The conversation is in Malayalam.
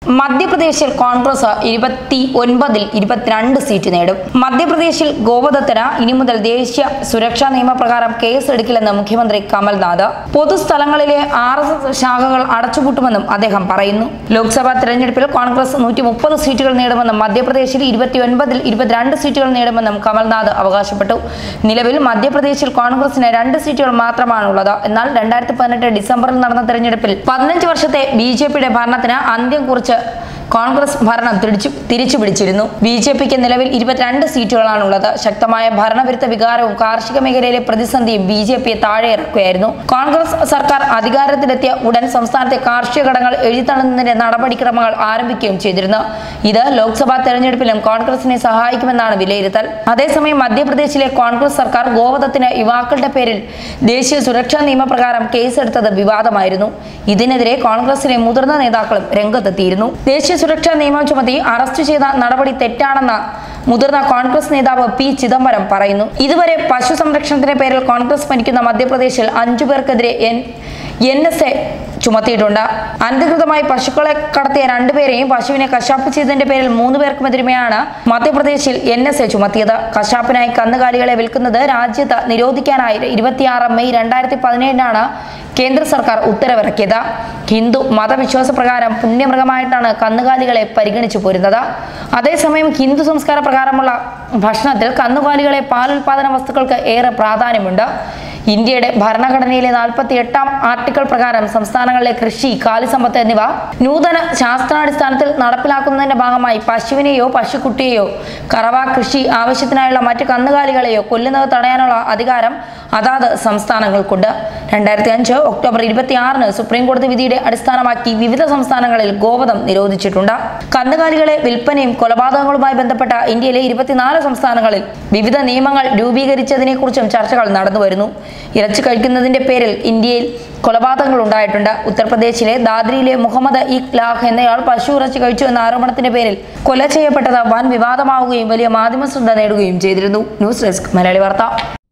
മധ്യപ്രദേശിൽ കോൺഗ്രസ് ഇരുപത്തി ഒൻപതിൽ ഇരുപത്തിരണ്ട് സീറ്റ് നേടും മധ്യപ്രദേശിൽ ഗോവധത്തിന് ഇനി മുതൽ ദേശീയ സുരക്ഷാ നിയമപ്രകാരം കേസ് എടുക്കില്ലെന്ന് മുഖ്യമന്ത്രി കമൽനാഥ് പൊതുസ്ഥലങ്ങളിലെ ആർ എസ് എസ് ശാഖകൾ അടച്ചുപൂട്ടുമെന്നും അദ്ദേഹം പറയുന്നു ലോക്സഭാ തെരഞ്ഞെടുപ്പിൽ കോൺഗ്രസ് നൂറ്റി മുപ്പത് സീറ്റുകൾ നേടുമെന്നും മധ്യപ്രദേശിൽ ഇരുപത്തിയൊൻപതിൽ ഇരുപത്തിരണ്ട് സീറ്റുകൾ നേടുമെന്നും കമൽനാഥ് അവകാശപ്പെട്ടു നിലവിൽ മധ്യപ്രദേശിൽ കോൺഗ്രസിന് രണ്ട് സീറ്റുകൾ മാത്രമാണുള്ളത് എന്നാൽ രണ്ടായിരത്തി പതിനെട്ട് ഡിസംബറിൽ നടന്ന തെരഞ്ഞെടുപ്പിൽ പതിനഞ്ച് വർഷത്തെ ബി ജെ പിയുടെ ഭരണത്തിന് അന്ത്യം കുറിച്ച് കോൺഗ്രസ് ഭരണം തിരിച്ചു തിരിച്ചു പിടിച്ചിരുന്നു ബി ജെ പിക്ക് നിലവിൽ ഇരുപത്തിരണ്ട് സീറ്റുകളാണുള്ളത് ശക്തമായ ഭരണവിരുദ്ധ വികാരവും കാർഷിക മേഖലയിലെ പ്രതിസന്ധിയും ബി ജെ പിയെ താഴെ ഇറക്കുകയായിരുന്നു കോൺഗ്രസ് സർക്കാർ അധികാരത്തിലെത്തിയ ഉടൻ സംസ്ഥാനത്തെ കാർഷിക ഘടകങ്ങൾ എഴുതിത്തള്ളുന്നതിന്റെ നടപടിക്രമങ്ങൾ ആരംഭിക്കുകയും ചെയ്തിരുന്നു ഇത് ലോക്സഭാ തെരഞ്ഞെടുപ്പിലും കോൺഗ്രസിനെ സഹായിക്കുമെന്നാണ് വിലയിരുത്തൽ അതേസമയം മധ്യപ്രദേശിലെ കോൺഗ്രസ് സർക്കാർ ഗോവധത്തിന് യുവാക്കളുടെ പേരിൽ ദേശീയ സുരക്ഷാ നിയമപ്രകാരം കേസെടുത്തത് വിവാദമായിരുന്നു ഇതിനെതിരെ കോൺഗ്രസിലെ മുതിർന്ന നേതാക്കളും രംഗത്തെത്തിയിരുന്നു ദേശീയ സുരക്ഷാ നിയമം ചുമത്തി അറസ്റ്റ് ചെയ്ത നടപടി തെറ്റാണെന്ന മുതിർന്ന കോൺഗ്രസ് നേതാവ് പി ചിദംബരം പറയുന്നു ഇതുവരെ പശു സംരക്ഷണത്തിന്റെ പേരിൽ കോൺഗ്രസ് ഭരിക്കുന്ന മധ്യപ്രദേശിൽ അഞ്ചു പേർക്കെതിരെ എൻ എൻ എസ് എ ചുമത്തിയിട്ടുണ്ട് അനധികൃതമായി പശുക്കളെ കടത്തിയ രണ്ടുപേരെയും പശുവിനെ കശാപ്പ് ചെയ്തതിന്റെ പേരിൽ മൂന്ന് പേർക്കുമെതിരെയാണ് മധ്യപ്രദേശിൽ എൻ എസ് എ ചുമത്തിയത് കശാപ്പിനായി കന്നുകാലികളെ വിൽക്കുന്നത് രാജ്യത്ത് നിരോധിക്കാനായി ഇരുപത്തിയാറ് മെയ് രണ്ടായിരത്തി പതിനേഴിനാണ് കേന്ദ്ര സർക്കാർ ഉത്തരവിറക്കിയത് ഹിന്ദു മതവിശ്വാസ പ്രകാരം പുണ്യമൃഗമായിട്ടാണ് കന്നുകാലികളെ പരിഗണിച്ചു പോരുന്നത് അതേസമയം ഹിന്ദു സംസ്കാര പ്രകാരമുള്ള ഭക്ഷണത്തിൽ കന്നുകാലികളെ പാലുൽപാദന വസ്തുക്കൾക്ക് ഏറെ പ്രാധാന്യമുണ്ട് ഇന്ത്യയുടെ ഭരണഘടനയിലെ നാൽപ്പത്തി എട്ടാം ആർട്ടിക്കിൾ പ്രകാരം സംസ്ഥാനങ്ങളിലെ കൃഷി കാലിസമ്പത്ത് എന്നിവ നൂതന ശാസ്ത്രാടിസ്ഥാനത്തിൽ നടപ്പിലാക്കുന്നതിന്റെ ഭാഗമായി പശുവിനെയോ പശുക്കുട്ടിയെയോ കറവ കൃഷി ആവശ്യത്തിനായുള്ള മറ്റ് കന്നുകാലികളെയോ കൊല്ലുന്നത് തടയാനുള്ള അധികാരം അതാത് സംസ്ഥാനങ്ങൾക്കുണ്ട് രണ്ടായിരത്തി അഞ്ച് ഒക്ടോബർ ഇരുപത്തിയാറിന് സുപ്രീം കോടതി വിധിയുടെ അടിസ്ഥാനമാക്കി വിവിധ സംസ്ഥാനങ്ങളിൽ ഗോവധം നിരോധിച്ചിട്ടുണ്ട് കന്നുകാലികളെ വിൽപ്പനയും കൊലപാതകങ്ങളുമായി ബന്ധപ്പെട്ട ഇന്ത്യയിലെ ഇരുപത്തിനാല് സംസ്ഥാനങ്ങളിൽ വിവിധ നിയമങ്ങൾ രൂപീകരിച്ചതിനെക്കുറിച്ചും ചർച്ചകൾ നടന്നു വരുന്നു ഇറച്ചി കഴിക്കുന്നതിന്റെ പേരിൽ ഇന്ത്യയിൽ കൊലപാതകങ്ങൾ ഉണ്ടായിട്ടുണ്ട് ഉത്തർപ്രദേശിലെ ദാദ്രിയിലെ മുഹമ്മദ് ഇ ലാഹ് എന്നയാൾ പശു ഇറച്ചി കഴിച്ചു എന്ന ആരോപണത്തിന്റെ പേരിൽ കൊല ചെയ്യപ്പെട്ടത് വൻ വിവാദമാവുകയും വലിയ മാധ്യമ ശ്രദ്ധ നേടുകയും ചെയ്തിരുന്നു ന്യൂസ് ഡെസ്ക് മലയാളി വാർത്ത